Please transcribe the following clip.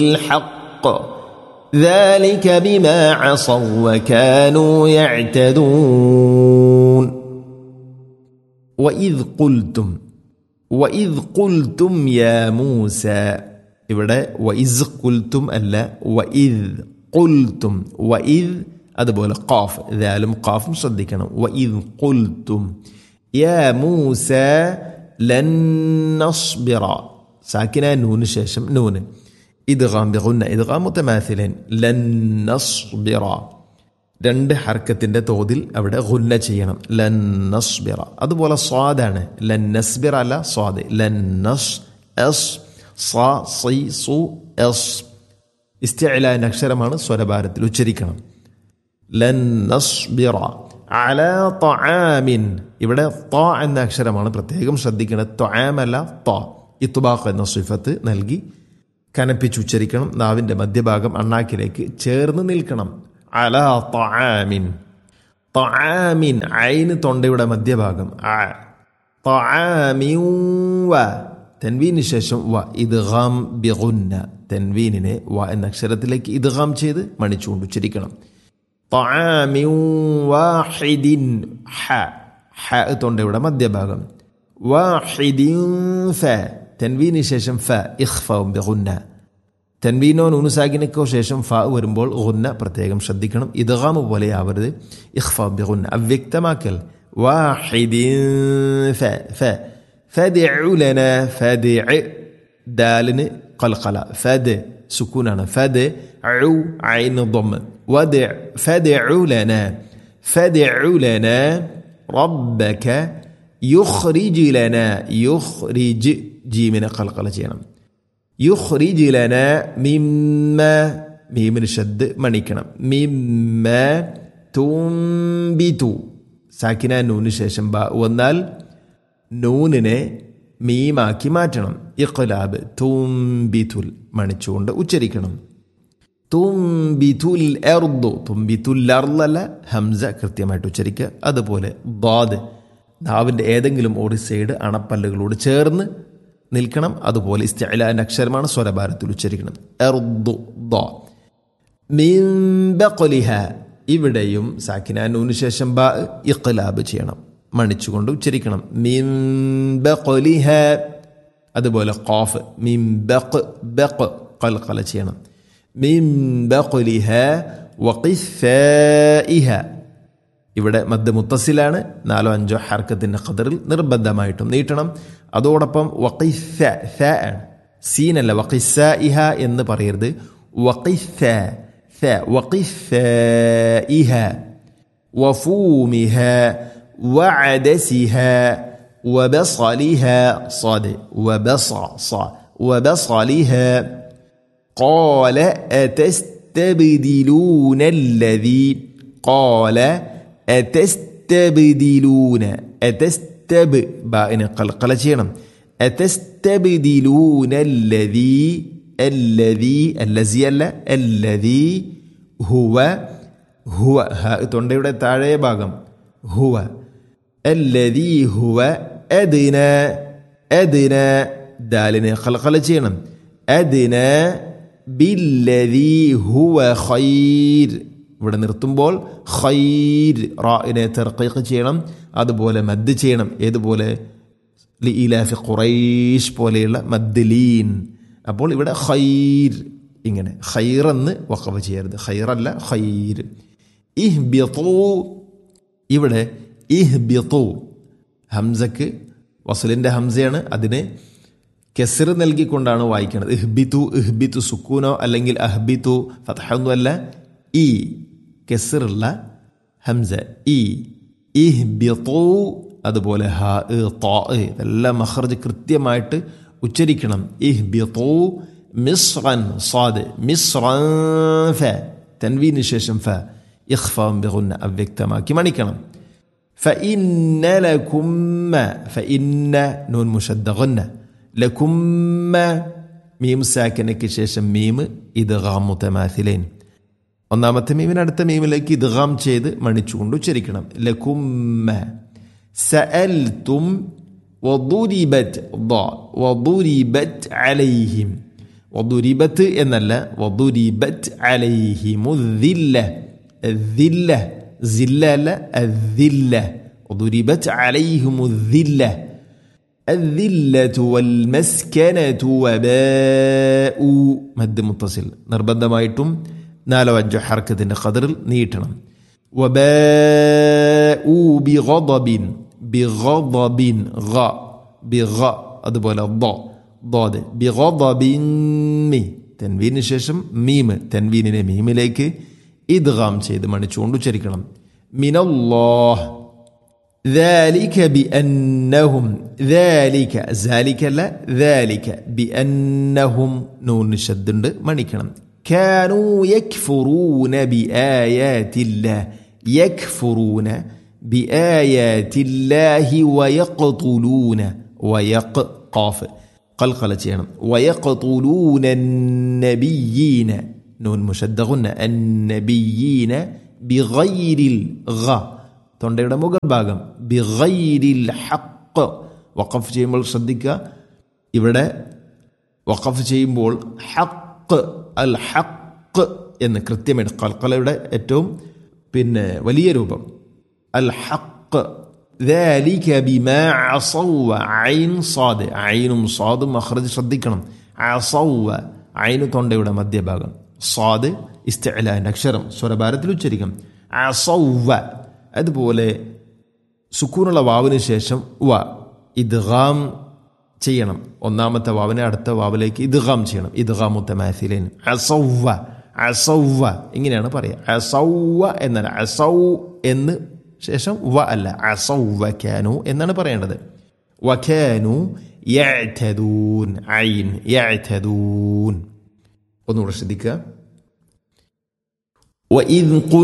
الحق ذلك بما عصوا وكانوا يعتدون وإذ قلتم وإذ قلتم يا موسى ഇവിടെ വൈസ് കുൽത്തും അല്ല വഇദ് കുൽത്തും വഇദ് അതുപോലെ ഖാഫ് ദാലും ഖാഫും ശ്രദ്ധിക്കണം വഇദ് കുൽത്തും യാ മൂസ ലൻ നസ്ബിറ സാക്കിന നൂന് ശേഷം നൂന് ഇദ്ഗാം ബിഗുന്ന ഇദ്ഗാം മുതമാസിലൻ ലൻ നസ്ബിറ രണ്ട് ഹർക്കത്തിന്റെ തോതിൽ അവിടെ ഗുന്ന ചെയ്യണം ലൻ നസ്ബിറ അതുപോലെ സ്വാദാണ് ലൻ നസ്ബിറ അല്ല സ്വാദ് ലൻ നസ് എസ് സ സി സു എസ് ഇസ്തിഅലാൻ അക്ഷരമാണ് സ്വരഭാരത്തിൽ ഉച്ചരിക്കണം ലൻ നസ്ബിറ അല തൊആമിൻ ഇവിടെ ത എന്ന അക്ഷരമാണ് പ്രത്യേകം ശ്രദ്ധിക്കുന്നത് തൊആമല്ല ത ഇത്തുബാഖ് എന്ന സിഫത്ത് നൽകി കനപ്പിച്ച് ഉച്ചരിക്കണം നാവിൻ്റെ മധ്യഭാഗം അണ്ണാക്കിലേക്ക് ചേർന്ന് നിൽക്കണം അല തൊആമിൻ തൊആമിൻ ഐന് തൊണ്ടയുടെ മധ്യഭാഗം ആ തൊആമിൻ വ തെൻവീന് ശേഷം വ ഇദ്ഗാം ബിഗുന്ന തെൻവീനിനെ വ എന്ന അക്ഷരത്തിലേക്ക് ഇദ്ഗാം ചെയ്ത് മണിച്ചുകൊണ്ട് ഉച്ചരിക്കണം طعام واحد ഹ ഹ തൊണ്ടയുടെ മധ്യഭാഗം വാഹിദിൻ ഫ തെൻവീന് ശേഷം ഫ ഇഖ്ഫവും ബിഗുന്ന തെൻവീനോ നൂനുസാഗിനക്കോ ശേഷം ഫ വരുമ്പോൾ ഗുന്ന പ്രത്യേകം ശ്രദ്ധിക്കണം ഇദ്ഗാമ് പോലെ ആവരുത് ഇഖ്ഫവും ബിഗുന്ന അവ്യക്തമാക്കൽ വാഹിദിൻ ഫ ഫ ഫദിഉ ലന ഫദിഉ ദാലിന് ഖൽഖല ഫദ് سكوننا فدعوا عين الضم ودع فدعوا لنا فدعوا لنا ربك يخرج لنا يخرج جي من قلقلة جينا يخرج لنا مما ميم الشد منكنا مما تنبت സാക്കിന നൂന് ശേഷം ബ വന്നാൽ നൂനിനെ മീമാക്കി മാറ്റണം ഇഖ്ലാബ് തുംബിതുൽ മണിച്ചുകൊണ്ട് ഉച്ചരിക്കണം തുംബിതുൽ എർദു തുംബിതുൽ അർലല്ല ഹംസ കൃത്യമായിട്ട് ഉച്ചരിക്കുക അതുപോലെ ബാദ് നാവിൻ്റെ ഏതെങ്കിലും ഒരു സൈഡ് അണപ്പല്ലുകളോട് ചേർന്ന് നിൽക്കണം അതുപോലെ ഇസ്തിഅലാൻ്റെ അക്ഷരമാണ് സ്വരഭാരത്തിൽ ഉച്ചരിക്കണം എർദു ദ മിംബഖലിഹ ഇവിടെയും സാക്കിന നൂന് ശേഷം ബ ഇഖ്ലാബ് ചെയ്യണം മണിച്ചുകൊണ്ട് ഉച്ചരിക്കണം മിംബഖലിഹ അതുപോലെ ഖാഫ് മിംബഖ് ബഖ് ഖൽഖല ചെയ്യണം മിംബഖലിഹ വഖിഫായിഹ ഇവിടെ മദ് മുത്തസിലാണ് നാലോ അഞ്ചോ ഹർക്കത്തിന്റെ ഖദറിൽ നിർബന്ധമായിട്ടും നീട്ടണം അതോടൊപ്പം വഖിഫ ഫ ആണ് സീനല്ല വഖിസായിഹ എന്ന് പറയരുത് വഖിഫ ث وقفائها وفومها وعدسها وبصلها صاد وبص ص وبصلها قال أتستبدلون الذي قال أتستبدلون أتستب بائن قلقلة ചെയ്യണം أتستبدلون الذي الذي الذي അല്ല الذي هو هو തൊണ്ടയുടെ താഴെ ഭാഗം هو الذي هو أدنى أدنى دالنا خلقل ചെയ്യണം أدنى بالذي هو خير ഇവിടെ നിർത്തുമ്പോൾ ഖൈർ റായിനെ തെർക്കീഖ് ചെയ്യണം അതുപോലെ മദ് ചെയ്യണം ഏതുപോലെ ലി ഇലാഫി ഖുറൈഷ് പോലെയുള്ള മദ്ലീൻ അപ്പോൾ ഇവിടെ ഖൈർ ഇങ്ങനെ ഖൈറെന്ന് വക്കവ ചെയ്യരുത് ഖൈറല്ല ഖൈർ ഇഹ്ബിത്തു ഇവിടെ ഇഹ്ബിത്തു ഹംസക്ക് വസലിൻ്റെ ഹംസയാണ് അതിന് കെസർ നൽകിക്കൊണ്ടാണ് വായിക്കുന്നത് ഇഹ്ബിത്തു ഇഹ്ബിത്തു സുക്കൂനോ അല്ലെങ്കിൽ അഹ്ബിത്തു ഫതഹൊന്നും അല്ല ഇ കെസറുള്ള ഹംസ ഇ ഇഹ്ബിത്തു അതുപോലെ ഹ ത ഇതെല്ലാം മഹർജ് കൃത്യമായിട്ട് ഉച്ചരിക്കണം ഇഹ്ബിത്തു മിസ്റൻ സാദ് മിസ്റൻ ഫ തൻവീന് ശേഷം ഫ ഇഖ്ഫാം ബിഗുന്ന അവ്യക്തമാക്കി മണിക്കണം فإن لكم فإن نون مشد غنة لكم മീം സാക്കനയ്ക്ക് ശേഷം മീം ഇദ്ഗാം മുതമാഥിലേൻ ഒന്നാമത്തെ മീമിന് അടുത്ത മീമിലേക്ക് ഇദ്ഗാം ചെയ്ത് മണിച്ചുകൊണ്ട് ഉച്ചരിക്കണം ലകുമ്മ സഅൽതും وضربت ضاء وضربت عليهم വദുരിബത്ത് എന്നല്ല വദുരിബത്ത് അലൈഹിമുദ്ദില്ല الذلة زلة لا الذلة وضربت عليهم الذلة الذلة والمسكنة وباءوا مد متصل നിർബന്ധമായിട്ടും നാലോ അഞ്ചോ ഹർക്കത്തിന്റെ ഖദറിൽ നീട്ടണം وباءوا بغضب بغضب غ بغ അതുപോലെ ض ضاد بغضب മി തൻവീന് ശേഷം മീമ് തൻവീനിനെ മീമിലേക്ക് ഇദ്ഗാം ചെയ്ത് മണിച്ചുകൊണ്ട് ഉച്ചരിക്കണം മിനല്ലാഹ് ذلك بأنهم ذلك ذلك لا ذلك بأنهم نون شد മണിക്കണം كانوا يكفرون بآيات الله يكفرون بآيات الله ويقتلون ويق قاف قلقلة ചെയ്യണം ويقتلون النبيين നൂൻ മുഷദ്ദുന്ന അന്നബിയീന ബിഗൈരിൽ ഗ തൊണ്ടയുടെ മുകൾ ഭാഗം ബിഗൈരിൽ ഹക്ക് വഖഫ് ചെയ്യുമ്പോൾ ശ്രദ്ധിക്കുക ഇവിടെ വഖഫ് ചെയ്യുമ്പോൾ ഹക്ക് അൽ ഹക്ക് എന്ന് കൃത്യമായിട്ട് കൽക്കലയുടെ ഏറ്റവും പിന്നെ വലിയ രൂപം അൽ ഹക്ക് ذلك بما عصوا عين صاد عين صاد مخرج ശ്രദ്ധിക്കണം عصوا عين തൊണ്ടയുടെ മധ്യഭാഗം സ്വാദ് ഇസ്തലാൻ്റെ അക്ഷരം സ്വരഭാരത്തിൽ ഉച്ചരിക്കും അസൗവ അതുപോലെ സുക്കൂനുള്ള വാവിന് ശേഷം വ ഇദ്ഗാം ചെയ്യണം ഒന്നാമത്തെ വാവിനെ അടുത്ത വാവിലേക്ക് ഇദ്ഗാം ചെയ്യണം ഇദ്ഗാം മുത്തമാസിലേൻ അസൗവ അസൗവ ഇങ്ങനെയാണ് പറയുക അസൗവ എന്നല്ല അസൗ എന്ന് ശേഷം വ അല്ല അസൗവ ക്യാനു എന്നാണ് പറയേണ്ടത് വഖാനു യഅ്തദൂൻ ഐൻ യഅ്തദൂൻ ഒന്നുകൂടെ ശ്രദ്ധിക്കുക وإذ قل